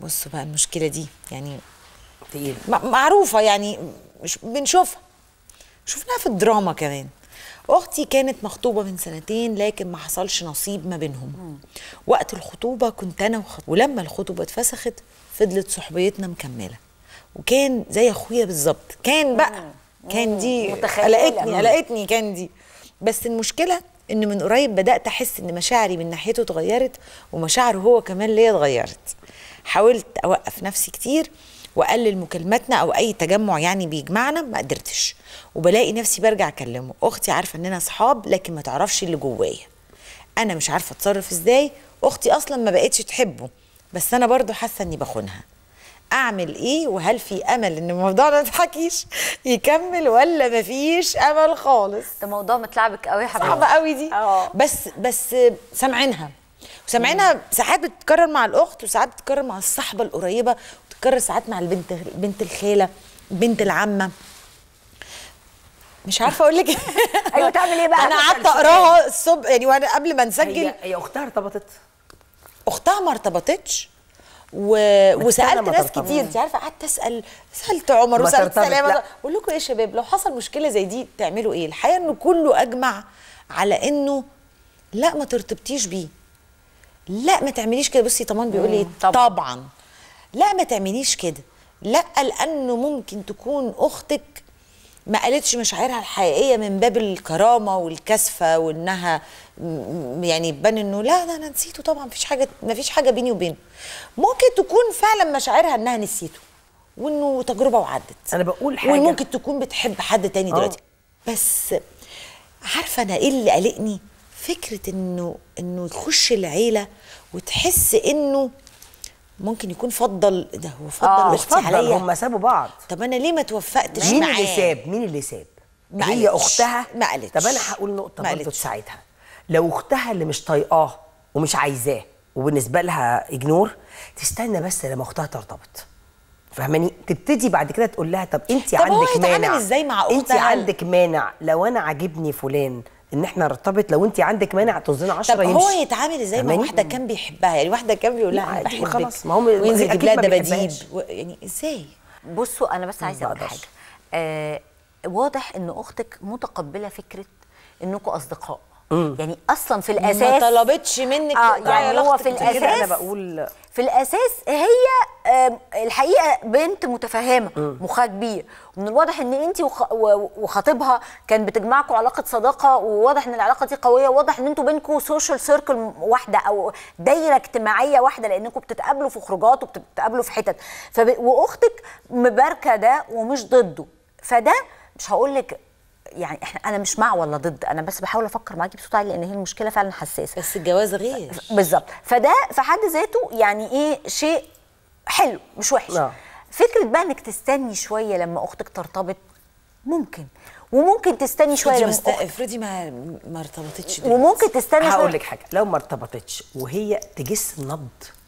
بصوا بقى المشكله دي يعني تقيل م- معروفه يعني مش بنشوفها شفناها في الدراما كمان اختي كانت مخطوبه من سنتين لكن ما حصلش نصيب ما بينهم وقت الخطوبه كنت انا وخط... ولما الخطوبه اتفسخت فضلت صحبيتنا مكمله وكان زي اخويا بالظبط كان بقى كان دي متخيلة. قلقتني قلقتني كان دي بس المشكله ان من قريب بدات احس ان مشاعري من ناحيته اتغيرت ومشاعره هو كمان ليا اتغيرت حاولت اوقف نفسي كتير واقلل مكالماتنا او اي تجمع يعني بيجمعنا ما قدرتش وبلاقي نفسي برجع اكلمه اختي عارفه اننا اصحاب لكن ما تعرفش اللي جوايا انا مش عارفه اتصرف ازاي اختي اصلا ما بقتش تحبه بس انا برضو حاسه اني بخونها اعمل ايه وهل في امل ان الموضوع ده ما يتحكيش يكمل ولا مفيش امل خالص ده موضوع متلعبك قوي يا حبيبي صعبه قوي دي اه. بس بس سامعينها وسامعينها ساعات بتتكرر مع الاخت وساعات بتتكرر مع الصحبه القريبه وتتكرر ساعات مع البنت بنت الخاله بنت العمه مش عارفه اقول لك ايوه تعمل ايه بقى انا قعدت اقراها الصبح يعني وانا قبل ما نسجل هي هي اختها ارتبطت اختها ما ارتبطتش و... بس وسالت أنا ما ناس ترتبط. كتير انت عارفه قعدت اسال سالت عمر ما وسالت ترتبط، سلامه لا. بقول لكم ايه يا شباب لو حصل مشكله زي دي تعملوا ايه الحقيقه انه كله اجمع على انه لا ما ترتبطيش بيه لا ما تعمليش كده بصي طمان بيقول لي طبعاً. طبعا. طبعا لا ما تعمليش كده لا لانه ممكن تكون اختك ما قالتش مشاعرها الحقيقيه من باب الكرامه والكسفه وانها م- يعني يبان انه لا لا انا نسيته طبعا مفيش حاجه مفيش حاجه بيني وبينه ممكن تكون فعلا مشاعرها انها نسيته وانه تجربه وعدت أنا بقول حاجة. وممكن تكون بتحب حد تاني آه. دلوقتي بس عارفه انا ايه اللي قلقني فكره انه انه يخش العيله وتحس انه ممكن يكون فضل ده هو فضل آه، اختي اتفضل عليا هم سابوا بعض طب انا ليه ما توفقتش مين معاه اللي ساب مين اللي ساب ما هي قالتش. اختها ما قالتش. طب انا هقول نقطه ما برضه قالتش. تساعدها لو اختها اللي مش طايقاه ومش عايزاه وبالنسبه لها اجنور تستنى بس لما اختها ترتبط فاهماني تبتدي بعد كده تقول لها طب انت طب هو عندك هيتعامل مانع إزاي مع انت أختها؟ عندك مانع لو انا عاجبني فلان ان احنا نرتبط لو انت عندك مانع طزنا 10 طب يمشي هو يتعامل ازاي مع فاهماني؟ واحده كان بيحبها يعني واحده كان بيقول لها لا، انا عادي، بحبك خلاص، ما هم وينزل أكيد يجيب لها ما دباديب بيحبهاش. و- يعني ازاي بصوا انا بس عايزه اقول بقدرش. حاجه آه واضح ان اختك متقبله فكره انكم اصدقاء يعني اصلا في ما الاساس طلبتش منك اه تقطعي يعني هو علاقتك في بتاعتك. كده انا الاساس بقول في الاساس هي آم، الحقيقه بنت متفهمه مخها كبير ومن الواضح ان انت وخ- و- وخطيبها كان بتجمعكم علاقه صداقه وواضح ان العلاقه دي قويه وواضح ان انتوا بينكم سوشيال سيركل واحده او دايره اجتماعيه واحده لانكم بتتقابلوا في خروجات وبتتقابلوا في حتت فب... واختك مباركه ده ومش ضده فده مش هقول لك يعني احنا انا مش مع ولا ضد انا بس بحاول افكر معاكي بصوت عالي لان هي المشكله فعلا حساسه بس الجواز غير بالظبط فده في حد ذاته يعني ايه شيء حلو مش وحش آه. فكره بقى انك تستني شويه لما اختك ترتبط ممكن وممكن تستني شويه افرضي لما ما است- أختك افرضي ما ما ارتبطتش دلوقتي. وممكن تستني هقول شويه لك حاجه لو ما ارتبطتش وهي تجس النبض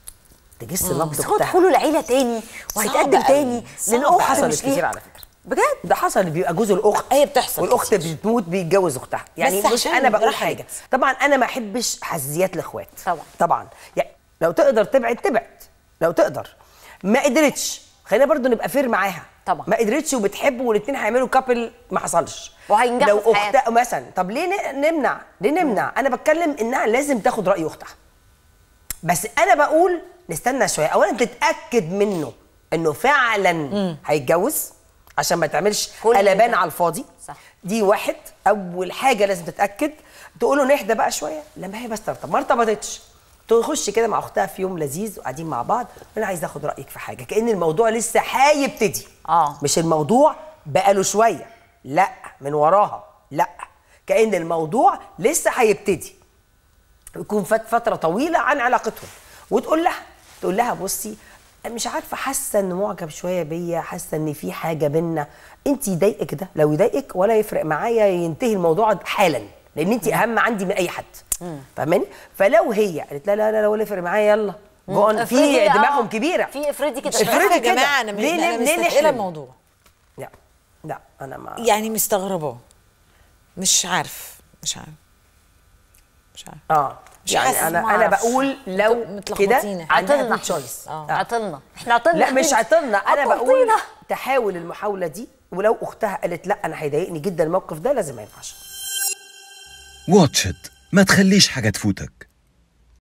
تجس النبض بس هو اختها دخوله العيله تاني وهيتقدم صعب تاني أوي. صعب. للاخت حصلت مش كتير ليها على فكره بجد ده حصل بيبقى جوز الاخت هي بتحصل والاخت كتير. بتموت بيتجوز اختها يعني بس بص عشان انا بقول رحمت. حاجه طبعا انا ما احبش حزيات الاخوات طبعا. طبعا يعني لو تقدر تبعد تبعد لو تقدر ما قدرتش خلينا برضو نبقى فير معاها طبعا. ما قدرتش وبتحب والاثنين هيعملوا كابل ما حصلش وهينجحوا لو في اختها مثلا طب ليه ن- نمنع ليه نمنع انا بتكلم انها لازم تاخد راي اختها بس انا بقول نستنى شويه اولا تتاكد منه انه فعلا هيتجوز عشان ما تعملش كل قلبان ده. على الفاضي صح. دي واحد اول حاجه لازم تتاكد تقول له نهدى بقى شويه لما هي بس ترتب ما ارتبطتش تخش كده مع اختها في يوم لذيذ وقاعدين مع بعض انا عايز اخد رايك في حاجه كان الموضوع لسه هيبتدي آه. مش الموضوع بقاله شويه لا من وراها لا كان الموضوع لسه هيبتدي يكون فات فتره طويله عن علاقتهم وتقول لها تقول لها بصي مش عارفه حاسه انه معجب شويه بيا حاسه ان في حاجه بينا انت يضايقك ده لو يضايقك ولا يفرق معايا ينتهي الموضوع حالا لان انت اهم عندي من اي حد فاهماني فلو هي قالت لا لا لا ولا يفرق معايا يلا جو on. افرضي في آه، دماغهم كبيره في افرضي كده افرضي عارفة يا كده. جماعه انا ليه- ليه ليه- انا ليه مستثقله نحلم؟ الموضوع لا لا انا ما يعني مستغرباه مش عارف مش عارف مش عارف اه مش يعني حاسة، انا ما انا أعرفش. بقول لو مت- كده متلخبطين إحنا. عندها عطلنا تو تشويس آه. عطلنا احنا عطلنا لا مش عطلنا انا بقول عطلتينا. تحاول المحاوله دي ولو اختها قالت لا انا هيضايقني جدا الموقف ده لازم ما ينفعش واتش إت ما تخليش حاجة تفوتك